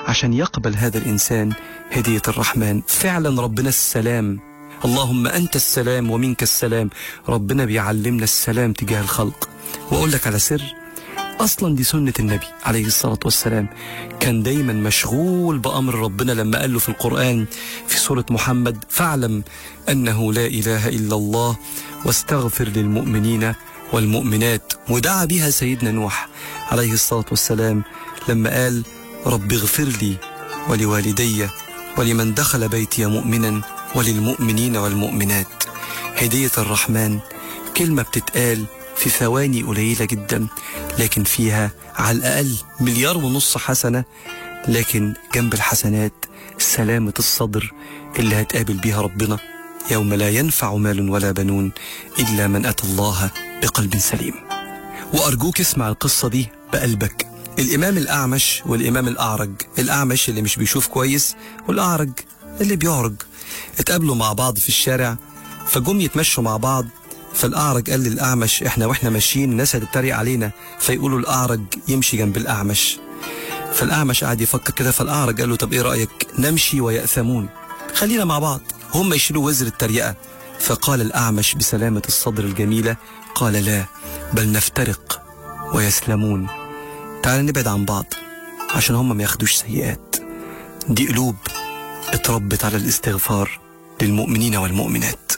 عشان يقبل هذا الإنسان هدية الرحمن فعلا ربنا السلام اللهم أنت السلام ومنك السلام ربنا بيعلمنا السلام تجاه الخلق وأقول لك على سر أصلا دي سنة النبي عليه الصلاة والسلام كان دايما مشغول بأمر ربنا لما قال له في القرآن في سورة محمد فاعلم أنه لا إله إلا الله واستغفر للمؤمنين والمؤمنات ودعا بها سيدنا نوح عليه الصلاة والسلام لما قال رب اغفر لي ولوالدي ولمن دخل بيتي مؤمنا وللمؤمنين والمؤمنات هدية الرحمن كلمة بتتقال في ثواني قليلة جدا لكن فيها على الأقل مليار ونص حسنة لكن جنب الحسنات سلامة الصدر اللي هتقابل بيها ربنا يوم لا ينفع مال ولا بنون إلا من أتى الله بقلب سليم وأرجوك اسمع القصة دي بقلبك الإمام الأعمش والإمام الأعرج الأعمش اللي مش بيشوف كويس والأعرج اللي بيعرج اتقابلوا مع بعض في الشارع فجم يتمشوا مع بعض فالأعرج قال للأعمش إحنا وإحنا ماشيين الناس هتتريق علينا فيقولوا الأعرج يمشي جنب الأعمش فالأعمش قعد يفكر كده فالأعرج قال له طب إيه رأيك نمشي ويأثمون خلينا مع بعض هم يشيلوا وزر التريقة فقال الأعمش بسلامة الصدر الجميلة قال لا بل نفترق ويسلمون تعال نبعد عن بعض عشان هم ما ياخدوش سيئات دي قلوب اتربت على الاستغفار للمؤمنين والمؤمنات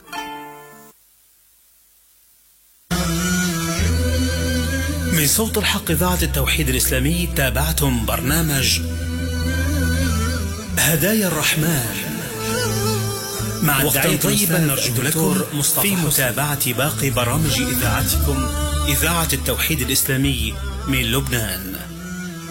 من صوت الحق إذاعة التوحيد الإسلامي تابعتم برنامج هدايا الرحمن مع وقتا طيبا نرجو لكم في متابعة باقي برامج إذاعتكم إذاعة التوحيد الإسلامي من لبنان